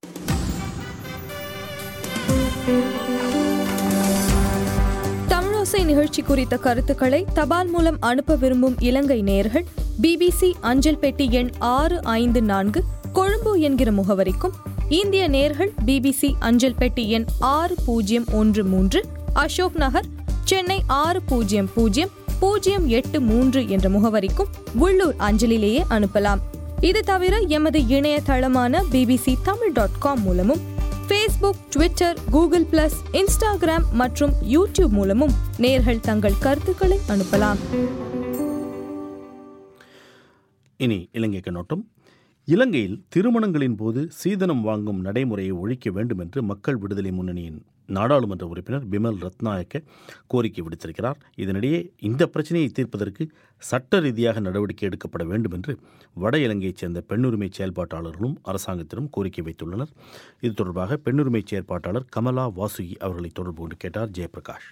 தமிழோசை நிகழ்ச்சி குறித்த கருத்துக்களை தபால் மூலம் அனுப்ப விரும்பும் இலங்கை நேயர்கள் பிபிசி அஞ்சல் பெட்டி எண் ஆறு ஐந்து நான்கு கொழும்பு என்கிற முகவரிக்கும் இந்திய நேர்கள் பிபிசி அஞ்சல் பெட்டி எண் ஆறு பூஜ்ஜியம் ஒன்று மூன்று அசோக் நகர் சென்னை ஆறு பூஜ்ஜியம் பூஜ்ஜியம் பூஜ்ஜியம் எட்டு மூன்று என்ற முகவரிக்கும் உள்ளூர் அஞ்சலிலேயே அனுப்பலாம் இது தவிர எமது இணையதளமான பிபிசி தமிழ் டாட் காம் மூலமும் Facebook Twitter Google plus Instagram மற்றும் யூடியூப் மூலமும் நேர்கள் தங்கள் கருத்துக்களை அனுப்பலாம் இனி இலங்கை கண்ணோட்டம் இலங்கையில் திருமணங்களின் போது சீதனம் வாங்கும் நடைமுறையை ஒழிக்க வேண்டும் என்று மக்கள் விடுதலை முன்னணியின் நாடாளுமன்ற உறுப்பினர் பிமல் ரத்நாயக்க கோரிக்கை விடுத்திருக்கிறார் இதனிடையே இந்த பிரச்சனையை தீர்ப்பதற்கு சட்ட ரீதியாக நடவடிக்கை எடுக்கப்பட வேண்டும் என்று வட இலங்கையைச் சேர்ந்த பெண்ணுரிமை செயல்பாட்டாளர்களும் அரசாங்கத்திடம் கோரிக்கை வைத்துள்ளனர் இது தொடர்பாக பெண்ணுரிமை செயற்பாட்டாளர் கமலா வாசுகி அவர்களை தொடர்பு கொண்டு கேட்டார் ஜெயபிரகாஷ்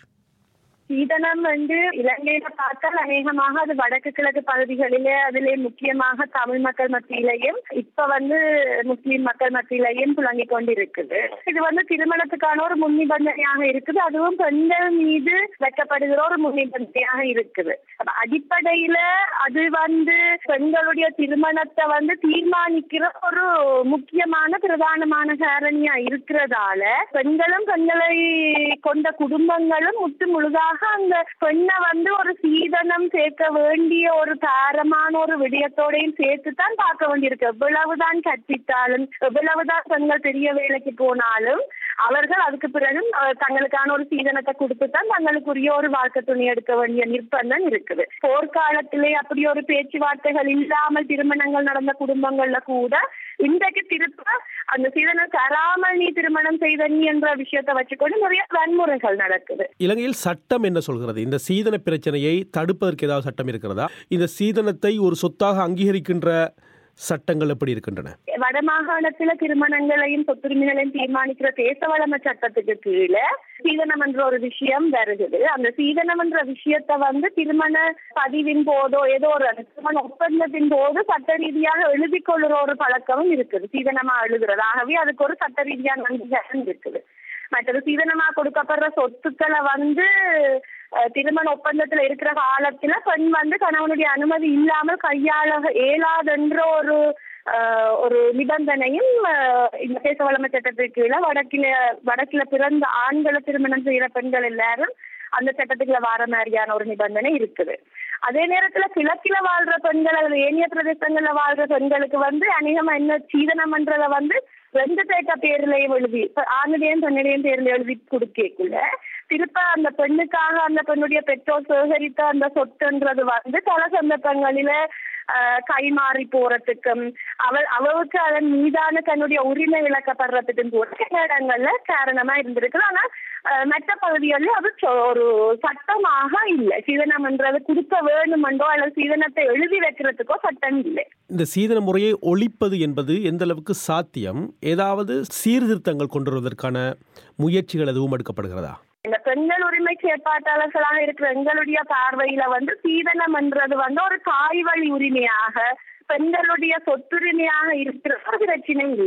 சீதனம் வந்து இலங்கையில பார்த்தால் அநேகமாக அது வடக்கு கிழக்கு பகுதிகளிலே அதிலே முக்கியமாக தமிழ் மக்கள் மத்தியிலையும் இப்ப வந்து முஸ்லிம் மக்கள் மத்தியிலையும் புழங்கிக் கொண்டிருக்குது இது வந்து திருமணத்துக்கான ஒரு முன்னிபந்தனையாக இருக்குது அதுவும் பெண்கள் மீது வைக்கப்படுகிற ஒரு முன்னிபந்தனையாக இருக்குது அப்ப அடிப்படையில அது வந்து பெண்களுடைய திருமணத்தை வந்து தீர்மானிக்கிற ஒரு முக்கியமான பிரதானமான காரணியா இருக்கிறதால பெண்களும் பெண்களை கொண்ட குடும்பங்களும் முற்று முழுதாக அந்த பெண்ணை வந்து ஒரு சீதனம் சேர்க்க வேண்டிய ஒரு தாரமான ஒரு விடயத்தோடையும் சேர்த்து தான் பார்க்க வேண்டியிருக்கு எவ்வளவுதான் கற்பித்தாலும் எவ்வளவுதான் பெண்கள் பெரிய வேலைக்கு போனாலும் அவர்கள் அதுக்கு பிறகு அஹ், தங்களுக்கான ஒரு சீதனத்தை கொடுத்து தான் தங்களுக்குரிய ஒரு வாழ்க்கை துணை எடுக்க வேண்டிய நிர்பந்தம் இருக்குது போர்க்காலத்திலே அப்படி ஒரு பேச்சுவார்த்தைகள் இல்லாமல் திருமணங்கள் நடந்த குடும்பங்கள்ல கூட இன்றைக்கு திருப்ப அந்த சீதனம் தராமல் நீ திருமணம் செய்த நீ என்ற விஷயத்தை வச்சுக்கொண்டு நிறைய வன்முறைகள் நடக்குது இலங்கையில் சட்டம் என்ன சொல்கிறது இந்த சீதன பிரச்சனையை தடுப்பதற்கு ஏதாவது சட்டம் இருக்கிறதா இந்த சீதனத்தை ஒரு சொத்தாக அங்கீகரிக்கின்ற சட்டங்கள் எப்படி இருக்கின்றன வடமாகாணத்துல திருமணங்களையும் சொத்துரிமைகளையும் தீர்மானிக்கிற தேச வளம சட்டத்துக்கு கீழே சீதனம் என்ற ஒரு விஷயம் வருகிறது அந்த சீதனம் என்ற விஷயத்தை வந்து திருமண பதிவின் போதோ ஏதோ ஒரு அந்த திருமண ஒப்பந்தத்தின் போது சட்ட ரீதியாக எழுதி கொள்ளுற ஒரு பழக்கமும் இருக்குது சீதனமா எழுதுறது ஆகவே அதுக்கு ஒரு சட்ட ரீதியான அங்கீகாரம் இருக்குது மற்றது சீதனமா கொடுக்கப்படுற சொத்துக்களை வந்து அஹ், திருமண ஒப்பந்தத்துல இருக்கிற காலத்துல பெண் வந்து கணவனுடைய அனுமதி இல்லாமல் கையாள இயலாதென்ற ஒரு அஹ், ஒரு நிபந்தனையும் அஹ், இந்த தேச வளமை சட்டத்துக்கு கீழே வடக்கில வடக்கில பிறந்த ஆண்களை திருமணம் செய்யற பெண்கள் எல்லாரும் அந்த சட்டத்துக்குள்ள வார மாதிரியான ஒரு நிபந்தனை இருக்குது அதே நேரத்துல கிழக்கில வாழ்ற பெண்கள் அல்லது ஏனைய பிரதேசங்கள்ல வாழ்ற பெண்களுக்கு வந்து அநேகமா என்ன சீதனம்ன்றத வந்து ரெண்டு பேட்ட பேர்லயும் எழுதி இப்ப ஆணுடையும் பெண்ணுடையும் பேர்ல எழுதி கொடுக்கக்குள்ள திருப்ப அந்த பெண்ணுக்காக அந்த பெண்ணுடைய பெற்றோர் சேகரித்த அந்த சொத்துன்றது வந்து பல சந்தர்ப்பங்களில ஆஹ், கைமாறி போறதுக்கும் அவள் அவளுக்கு அதன் மீதான தன்னுடைய உரிமை இழக்கப்படுறதுக்கும் கூட சில இடங்கள்ல காரணமா இருந்திருக்கு ஆனா ஆஹ், மற்ற பகுதிகளில் அது சொ- ஒரு சட்டமாக இல்லை சீதனம்ன்றது கொடுக்க வேணுமென்றோ அல்லது சீதனத்தை எழுதி வைக்கிறதுக்கோ சட்டம் இல்லை இந்த சீதன முறையை ஒழிப்பது என்பது எந்த அளவுக்கு சாத்தியம் ஏதாவது சீர்திருத்தங்கள் கொண்டு வருவதற்கான முயற்சிகள் எதுவும் எடுக்கப்படுகிறதா இந்த பெண்கள் உரிமை செயற்பாட்டாளர்களாக இருக்கிற எங்களுடைய பார்வையில வந்து சீதனம் என்றது வந்து ஒரு தாய் வழி உரிமையாக பெண்களுடைய சொத்துரிமையாக இருக்கிற ஒரு பிரச்சனை இல்லை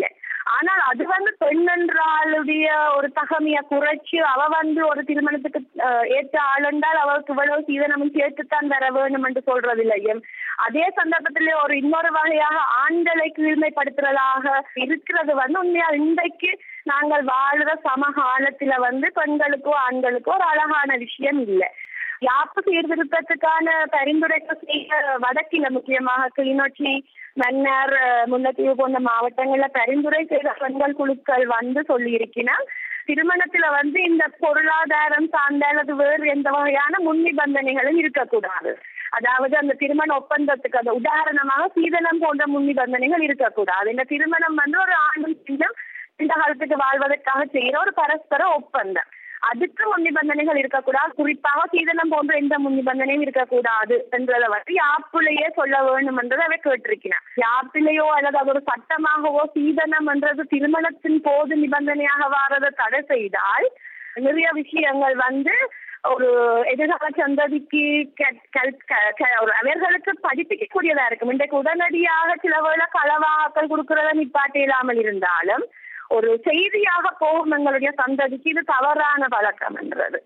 ஆனால் அது வந்து பெண் என்றாளுடைய ஒரு தகமைய குறைச்சு அவ வந்து ஒரு திருமணத்துக்கு அஹ், ஏற்ற ஆள் என்றால் அவருக்கு இவ்வளவு சீதனமும் சேர்த்துத்தான் தர வேணும் என்று சொல்றது இல்லையும் அதே சந்தர்ப்பத்திலே ஒரு இன்னொரு வகையாக ஆண்களை கீழ்மைப்படுத்துறதாக இருக்கிறது வந்து உண்மையா இன்றைக்கு நாங்கள் வாழ்ற சமகாலத்துல வந்து பெண்களுக்கோ ஆண்களுக்கோ ஒரு அழகான விஷயம் இல்லை யாப்பு சீர்திருத்தத்துக்கான பரிந்துரைகள் செய்ய வடக்கில முக்கியமாக கிளிநொச்சி மன்னர் அஹ், முல்லைத்தீவு போன்ற மாவட்டங்கள்ல பரிந்துரை செய்த பெண்கள் குழுக்கள் வந்து சொல்லி திருமணத்துல வந்து இந்த பொருளாதாரம் சார்ந்த அல்லது வேறு எந்த வகையான முன் நிபந்தனைகளும் இருக்கக்கூடாது அதாவது அந்த திருமண ஒப்பந்தத்துக்கு அந்த உதாரணமாக சீதனம் போன்ற முன் நிபந்தனைகள் இருக்கக்கூடாது இந்த திருமணம் வந்து ஒரு ஆணும் பெண்ணும் இந்த காலத்துக்கு வாழ்வதற்காக செய்யற ஒரு பரஸ்பர ஒப்பந்தம் அதுக்கு முன் நிபந்தனைகள் இருக்கக்கூடாது குறிப்பாக சீதனம் போன்ற எந்த முன் நிபந்தனையும் இருக்கக்கூடாது என்றதை வந்து யாப்பிலேயே சொல்ல வேண்டும் என்றதை அவை கேட்டிருக்கிறார் யாப்பிலேயோ அல்லது அது ஒரு சட்டமாகவோ சீதனம் என்றது திருமணத்தின் போது நிபந்தனையாக வாரதை தடை செய்தால் நிறைய விஷயங்கள் வந்து ஒரு எதிர்கால சந்ததிக்கு கெ- கல்- க- க- ஒரு அவர்களுக்கு படிப்பிக்கக்கூடியதா இருக்கும் இன்றைக்கு உடனடியாக சில வேளை களவாக்கள் கொடுக்கறத நிப்பாட்ட இல்லாமல் இருந்தாலும் ஒரு செய்தியாக போகும் எங்களுடைய சந்ததிக்கு இது தவறான பழக்கம் என்றது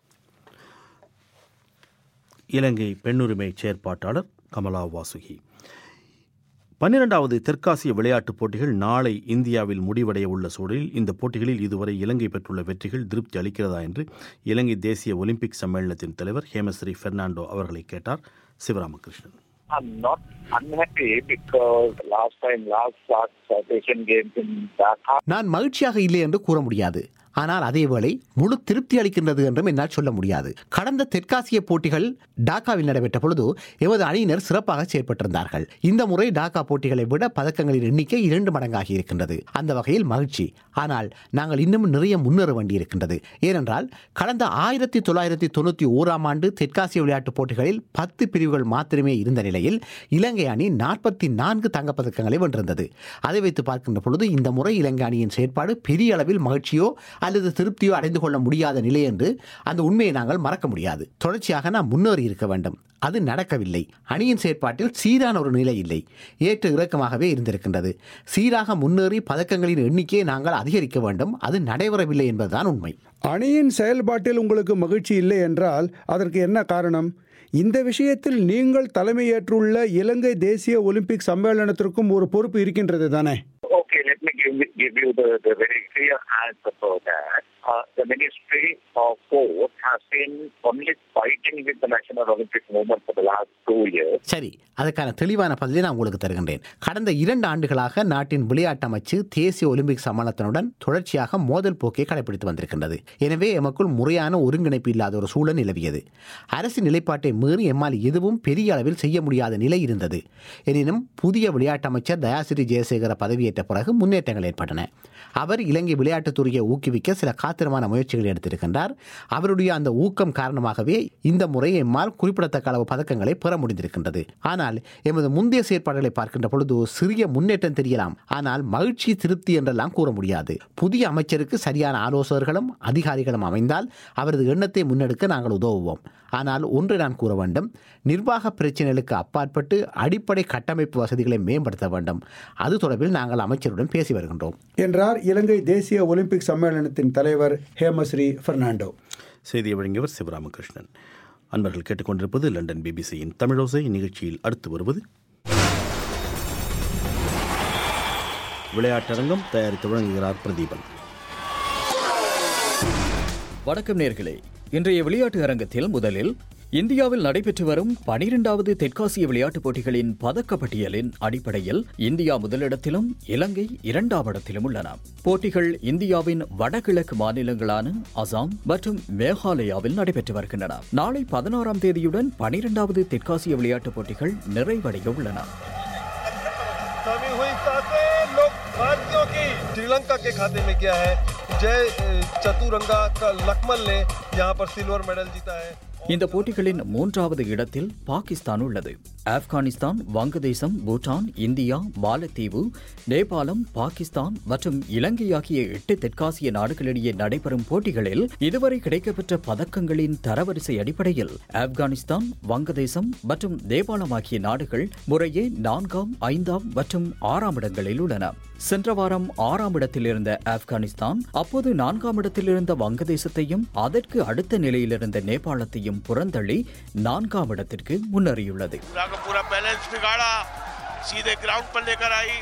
இலங்கை பெண்ணுரிமை செயற்பாட்டாளர் கமலா வாசுகி பன்னிரண்டாவது தெற்காசிய விளையாட்டுப் போட்டிகள் நாளை இந்தியாவில் முடிவடைய உள்ள சூழலில் இந்த போட்டிகளில் இதுவரை இலங்கை பெற்றுள்ள வெற்றிகள் திருப்தி அளிக்கிறதா என்று இலங்கை தேசிய ஒலிம்பிக் சம்மேளனத்தின் தலைவர் ஹேமஸ்ரீ பெர்னாண்டோ அவர்களை கேட்டார் Sivaramakrishnan I'm not unhappy because last time, last last uh, Asian Games in Dhaka, நான் மகிழ்ச்சியாக இல்லை என்று கூற முடியாது ஆனால் அதேவேளை முழு திருப்தி அளிக்கின்றது என்றும் என்னால் சொல்ல முடியாது கடந்த தெற்காசிய போட்டிகள் டாக்காவில் நடைபெற்ற பொழுது எமது அணியினர் சிறப்பாக செயற்பட்டிருந்தார்கள் இந்த முறை டாக்கா போட்டிகளை விட பதக்கங்களின் எண்ணிக்கை இரண்டு மடங்காகி இருக்கின்றது அந்த வகையில் மகிழ்ச்சி ஆனால் நாங்கள் இன்னும் நிறைய முன்னேற வேண்டியிருக்கின்றது ஏனென்றால் கடந்த ஆயிரத்தி தொள்ளாயிரத்தி தொண்ணூற்றி ஓராம் ஆண்டு தெற்காசிய விளையாட்டுப் போட்டிகளில் பத்து பிரிவுகள் மாத்திரமே இருந்த நிலையில் இலங்கை அணி நாற்பத்தி நான்கு தங்கப்பதக்கங்களை வென்றிருந்தது அதை வைத்து பார்க்கின்ற பொழுது இந்த முறை இலங்கை அணியின் செயற்பாடு பெரிய அளவில் மகிழ்ச்சியோ அல்லது திருப்தியோ அடைந்து கொள்ள முடியாத நிலை என்று அந்த உண்மையை நாங்கள் மறக்க முடியாது தொடர்ச்சியாக நாம் முன்னேறி இருக்க வேண்டும் அது நடக்கவில்லை அணியின் செயற்பாட்டில் சீரான ஒரு நிலை இல்லை ஏற்ற இறக்கமாகவே இருந்திருக்கின்றது சீராக முன்னேறி பதக்கங்களின் எண்ணிக்கையை நாங்கள் அதிகரிக்க வேண்டும் அது நடைபெறவில்லை என்பதுதான் உண்மை அணியின் செயல்பாட்டில் உங்களுக்கு மகிழ்ச்சி இல்லை என்றால் அதற்கு என்ன காரணம் இந்த விஷயத்தில் நீங்கள் தலைமையேற்றுள்ள இலங்கை தேசிய ஒலிம்பிக் சம்மேளனத்திற்கும் ஒரு பொறுப்பு இருக்கின்றது தானே okay, let me give, you- give you the, the very clear answer for that. Uh, the Ministry of Sport has been only fighting with the National Olympic Movement for the last two years. சரி அதற்கான தெளிவான பதிலை நான் உங்களுக்கு தருகின்றேன் கடந்த இரண்டு ஆண்டுகளாக நாட்டின் விளையாட்டு அமைச்சு தேசிய ஒலிம்பிக் சம்மேளனத்தினுடன் தொடர்ச்சியாக மோதல் போக்கை கடைபிடித்து வந்திருக்கின்றது எனவே எமக்குள் முறையான ஒருங்கிணைப்பு இல்லாத ஒரு சூழல் நிலவியது அரசின் நிலைப்பாட்டை மீறி எம்மால் எதுவும் பெரிய அளவில் செய்ய முடியாத நிலை இருந்தது எனினும் புதிய விளையாட்டு அமைச்சர் தயாசிரி ஜெயசேகர பதவியேற்ற பிறகு முன்னேற்றங்கள் ஏற்பட்டன அவர் இலங்கை விளையாட்டுத்துறையை ஊக்குவிக்க சில காத்திரமான முயற்சிகளை எடுத்திருக்கின்றார் அவருடைய அந்த ஊக்கம் காரணமாகவே இந்த முறை எம்மால் குறிப்பிடத்தக்க அளவு பதக்கங்களை பெற முடிந்திருக்கின்றது ஆனால் எமது முந்தைய செயற்பாடுகளை பார்க்கின்ற பொழுது சிறிய முன்னேற்றம் தெரியலாம் ஆனால் மகிழ்ச்சி திருப்தி என்றெல்லாம் கூற முடியாது புதிய அமைச்சருக்கு சரியான ஆலோசகர்களும் அதிகாரிகளும் அமைந்தால் அவரது எண்ணத்தை முன்னெடுக்க நாங்கள் உதவுவோம் ஆனால் ஒன்று நான் கூற வேண்டும் நிர்வாக பிரச்சனைகளுக்கு அப்பாற்பட்டு அடிப்படை கட்டமைப்பு வசதிகளை மேம்படுத்த வேண்டும் அது தொடர்பில் நாங்கள் அமைச்சருடன் பேசி வருகின்றோம் என்றார் இலங்கை தேசிய ஒலிம்பிக் சம்மேளனத்தின் தலைவர் ஹேமஸ்ரீ பெர்னாண்டோ செய்தியை வழங்கியவர் சிவராமகிருஷ்ணன் அன்பர்கள் கேட்டுக்கொண்டிருப்பது லண்டன் பிபிசியின் தமிழோசை நிகழ்ச்சியில் அடுத்து வருவது விளையாட்டரங்கம் தயாரித்து வழங்குகிறார் பிரதீபன் வணக்கம் நேர்களே இன்றைய விளையாட்டு அரங்கத்தில் முதலில் இந்தியாவில் நடைபெற்று வரும் பனிரெண்டாவது தெற்காசிய விளையாட்டுப் போட்டிகளின் பதக்கப்பட்டியலின் அடிப்படையில் இந்தியா முதலிடத்திலும் இலங்கை இரண்டாம் இடத்திலும் உள்ளன போட்டிகள் இந்தியாவின் வடகிழக்கு மாநிலங்களான அசாம் மற்றும் மேகாலயாவில் நடைபெற்று வருகின்றன நாளை பதினாறாம் தேதியுடன் பனிரெண்டாவது தெற்காசிய விளையாட்டுப் போட்டிகள் நிறைவடைய உள்ளன कमी हुई साथी लोग भारतीयों की श्रीलंका के खाते में गया है जय चतुरंगा का लकमल ने यहाँ पर सिल्वर मेडल जीता है இந்த போட்டிகளின் மூன்றாவது இடத்தில் பாகிஸ்தான் உள்ளது ஆப்கானிஸ்தான் வங்கதேசம் பூட்டான் இந்தியா மாலத்தீவு நேபாளம் பாகிஸ்தான் மற்றும் இலங்கை ஆகிய எட்டு தெற்காசிய நாடுகளிடையே நடைபெறும் போட்டிகளில் இதுவரை கிடைக்கப்பெற்ற பதக்கங்களின் தரவரிசை அடிப்படையில் ஆப்கானிஸ்தான் வங்கதேசம் மற்றும் நேபாளம் ஆகிய நாடுகள் முறையே நான்காம் ஐந்தாம் மற்றும் ஆறாம் இடங்களில் உள்ளன சென்ற வாரம் ஆறாம் இடத்தில் இருந்த ஆப்கானிஸ்தான் அப்போது நான்காம் இடத்தில் இருந்த வங்கதேசத்தையும் அதற்கு அடுத்த நிலையில் இருந்த நேபாளத்தையும் புறந்தள்ளி நான்காம் இடத்திற்கு முன்னேறியுள்ளது पूरा का पूरा बैलेंस बिगाड़ा सीधे ग्राउंड पर लेकर आई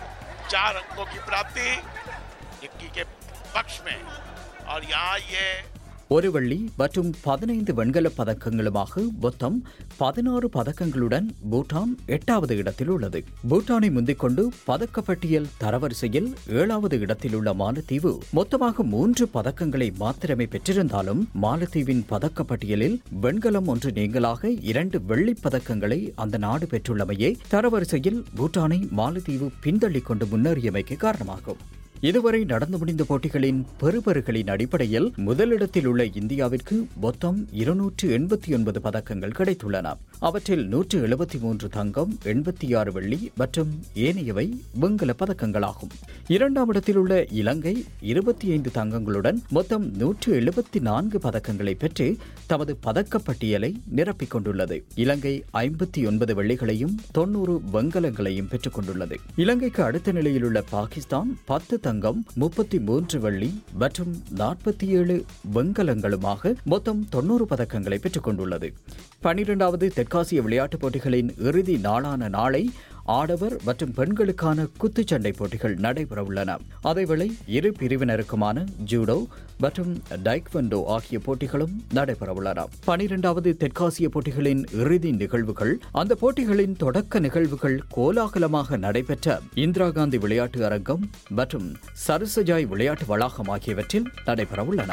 चार अंकों की प्राप्ति निक्की के पक्ष में और यहाँ ये ஒரு வெள்ளி மற்றும் பதினைந்து வெண்கலப் பதக்கங்களுமாக மொத்தம் பதினாறு பதக்கங்களுடன் பூட்டான் எட்டாவது இடத்தில் உள்ளது பூட்டானை முந்திக் கொண்டு பதக்கப்பட்டியல் தரவரிசையில் ஏழாவது இடத்தில் உள்ள மாலத்தீவு மொத்தமாக மூன்று பதக்கங்களை மாத்திரமே பெற்றிருந்தாலும் மாலத்தீவின் பதக்கப்பட்டியலில் வெண்கலம் ஒன்று நீங்களாக இரண்டு வெள்ளிப் பதக்கங்களை அந்த நாடு பெற்றுள்ளமையே தரவரிசையில் பூட்டானை மாலத்தீவு பின்தள்ளிக் கொண்டு முன்னேறியமைக்கு காரணமாகும் இதுவரை நடந்து முடிந்த போட்டிகளின் பெறுபறுகளின் அடிப்படையில் முதலிடத்தில் உள்ள இந்தியாவிற்கு மொத்தம் இருநூற்று எண்பத்தி ஒன்பது பதக்கங்கள் கிடைத்துள்ளன அவற்றில் நூற்று எழுபத்தி மூன்று தங்கம் எண்பத்தி ஆறு வெள்ளி மற்றும் ஏனையவை வெண்கல பதக்கங்களாகும் இரண்டாம் இடத்தில் உள்ள இலங்கை இருபத்தி ஐந்து தங்கங்களுடன் மொத்தம் நூற்று எழுபத்தி நான்கு பதக்கங்களை பெற்று தமது பதக்கப்பட்டியலை நிரப்பிக் கொண்டுள்ளது இலங்கை ஐம்பத்தி ஒன்பது வெள்ளிகளையும் தொன்னூறு வெண்கலங்களையும் பெற்றுக் கொண்டுள்ளது இலங்கைக்கு அடுத்த நிலையில் உள்ள பாகிஸ்தான் பத்து தங்கம் முப்பத்தி மூன்று வெள்ளி மற்றும் நாற்பத்தி ஏழு வெண்கலங்களுமாக மொத்தம் தொன்னூறு பதக்கங்களை பெற்றுக் கொண்டுள்ளது பனிரெண்டாவது தெற்காசிய விளையாட்டுப் போட்டிகளின் இறுதி நாளான நாளை ஆடவர் மற்றும் பெண்களுக்கான குத்துச்சண்டை போட்டிகள் நடைபெறவுள்ளன அதேவேளை இரு பிரிவினருக்குமான ஜூடோ மற்றும் டைக்வெண்டோ ஆகிய போட்டிகளும் நடைபெறவுள்ளன பனிரெண்டாவது தெற்காசிய போட்டிகளின் இறுதி நிகழ்வுகள் அந்த போட்டிகளின் தொடக்க நிகழ்வுகள் கோலாகலமாக நடைபெற்ற இந்திரா காந்தி விளையாட்டு அரங்கம் மற்றும் சரசஜாய் விளையாட்டு வளாகம் ஆகியவற்றில் நடைபெறவுள்ளன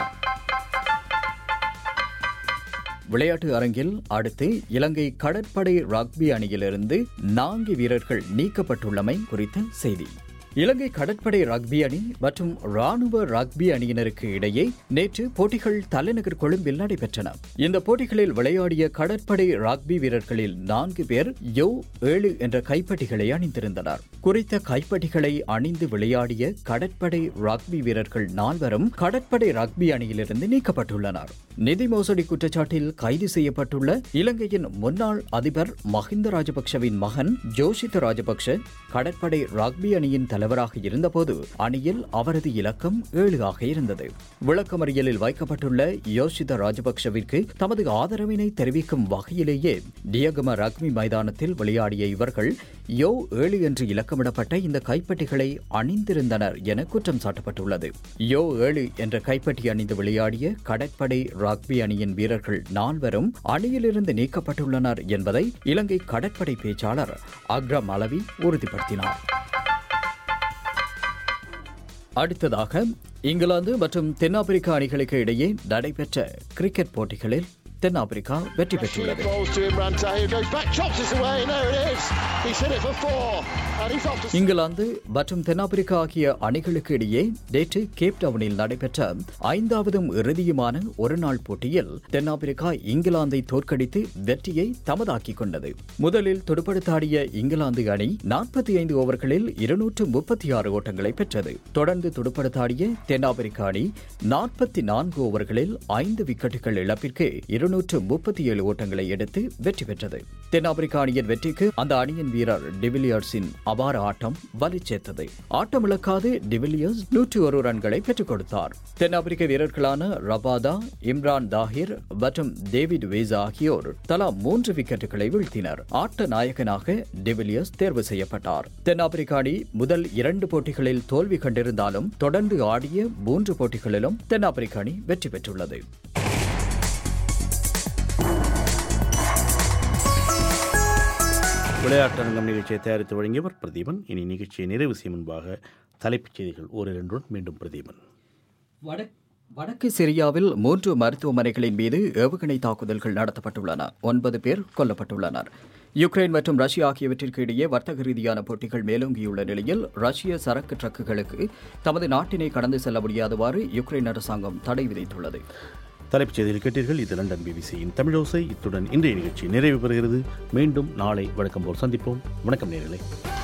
விளையாட்டு அரங்கில் அடுத்து இலங்கை கடற்படை ரக்பி அணியிலிருந்து நான்கு வீரர்கள் நீக்கப்பட்டுள்ளமை குறித்த செய்தி இலங்கை கடற்படை ரக்பி அணி மற்றும் ராணுவ ரக்பி அணியினருக்கு இடையே நேற்று போட்டிகள் தலைநகர் கொழும்பில் நடைபெற்றன இந்த போட்டிகளில் விளையாடிய கடற்படை ரக்பி வீரர்களில் நான்கு பேர் யோ ஏழு என்ற கைப்பட்டிகளை அணிந்திருந்தனர் குறித்த கைப்பட்டிகளை அணிந்து விளையாடிய கடற்படை ரக்பி வீரர்கள் நால்வரும் கடற்படை ரக்பி அணியிலிருந்து நீக்கப்பட்டுள்ளனர் நிதி மோசடி குற்றச்சாட்டில் கைது செய்யப்பட்டுள்ள இலங்கையின் முன்னாள் அதிபர் மஹிந்த ராஜபக்சவின் மகன் ஜோஷித ராஜபக்ஷ கடற்படை ரக்பி அணியின் தலைவராக இருந்தபோது அணியில் அவரது இலக்கம் ஏழு ஆக இருந்தது விளக்கமறியலில் வைக்கப்பட்டுள்ள யோஷித ராஜபக்சவிற்கு தமது ஆதரவினை தெரிவிக்கும் வகையிலேயே டியகம ரக்மி மைதானத்தில் விளையாடிய இவர்கள் யோ ஏழு என்று இலக்கமிடப்பட்ட இந்த கைப்பட்டிகளை அணிந்திருந்தனர் என குற்றம் சாட்டப்பட்டுள்ளது யோ ஏழு என்ற கைப்பட்டி அணிந்து விளையாடிய கடற்படை ரக்பி அணியின் வீரர்கள் நால்வரும் அணியிலிருந்து நீக்கப்பட்டுள்ளனர் என்பதை இலங்கை கடற்படை பேச்சாளர் அக்ரம் அலவி உறுதிப்படுத்தினார் அடுத்ததாக இங்கிலாந்து மற்றும் தென்னாப்பிரிக்கா அணிகளுக்கு இடையே நடைபெற்ற கிரிக்கெட் போட்டிகளில் தென்னாப்பிரிக்கா வெற்றி பெற்றுள்ளது Balls to Imran Tahir, goes back, chops this away, and there it is. He's hit it for four, and he's off to England மற்றும் தென்னாப்பிரிக்கா ஆகிய அணிகளுக்கு இடையே நேற்று கேப் டவுனில் நடைபெற்ற ஐந்தாவதும் இறுதியுமான ஒருநாள் போட்டியில் தென்னாப்பிரிக்கா இங்கிலாந்தை தோற்கடித்து வெற்றியை தமதாக்கிக் கொண்டது முதலில் துடுப்படுத்தாடிய இங்கிலாந்து அணி நாற்பத்தி ஐந்து ஓவர்களில் இருநூற்று முப்பத்தி ஆறு ஓட்டங்களை பெற்றது தொடர்ந்து துடுப்படுத்தாடிய தென்னாப்பிரிக்கா அணி நாற்பத்தி நான்கு ஓவர்களில் ஐந்து விக்கெட்டுகள் இழப்பிற்கு இருநூற்று முப்பத்தி ஏழு ஓட்டங்களை எடுத்து வெற்றி பெற்றது தென்னாப்பிரிக்கா அணியின் வெற்றிக்கு அந்த அணியின் வீரர் டிவிலியர்ஸின் அபார ஆட்டம் வலி சேர்த்தது ஆட்டம் இழக்காது டிவிலியர்ஸ் நூற்றி ஒரு ரன்களை பெற்றுக் கொடுத்தார் தென்னாப்பிரிக்க வீரர்களான ரபாதா இம்ரான் தாஹிர் மற்றும் டேவிட் வேசா ஆகியோர் தலா மூன்று விக்கெட்டுகளை வீழ்த்தினர் ஆட்ட நாயகனாக டிவிலியர்ஸ் தேர்வு செய்யப்பட்டார் தென்னாப்பிரிக்க அணி முதல் இரண்டு போட்டிகளில் தோல்வி கண்டிருந்தாலும் தொடர்ந்து ஆடிய மூன்று போட்டிகளிலும் தென்னாப்பிரிக்க அணி வெற்றி பெற்றுள்ளது விளையாட்டரங்கம் நிகழ்ச்சியை தயாரித்து வழங்கியவர் பிரதீபன் இனி நிகழ்ச்சியை நிறைவு செய்யும் முன்பாக தலைப்புச் செய்திகள் ஓரிரண்டுடன் மீண்டும் பிரதீபன் வடக்கு சிரியாவில் மூன்று மருத்துவமனைகளின் மீது ஏவுகணை தாக்குதல்கள் நடத்தப்பட்டுள்ளன ஒன்பது பேர் கொல்லப்பட்டுள்ளனர் யுக்ரைன் மற்றும் ரஷ்யா ஆகியவற்றிற்கு இடையே வர்த்தக ரீதியான போட்டிகள் மேலோங்கியுள்ள நிலையில் ரஷ்ய சரக்கு ட்ரக்குகளுக்கு தமது நாட்டினை கடந்து செல்ல முடியாதவாறு யுக்ரைன் அரசாங்கம் தடை விதித்துள்ளது தலைப்புச் செய்தியில் கேட்டீர்கள் இது லண்டன் பிபிசியின் தமிழோசை இத்துடன் இன்றைய நிகழ்ச்சி நிறைவு பெறுகிறது மீண்டும் நாளை வழக்கம் போல் சந்திப்போம் வணக்கம் நேர்களே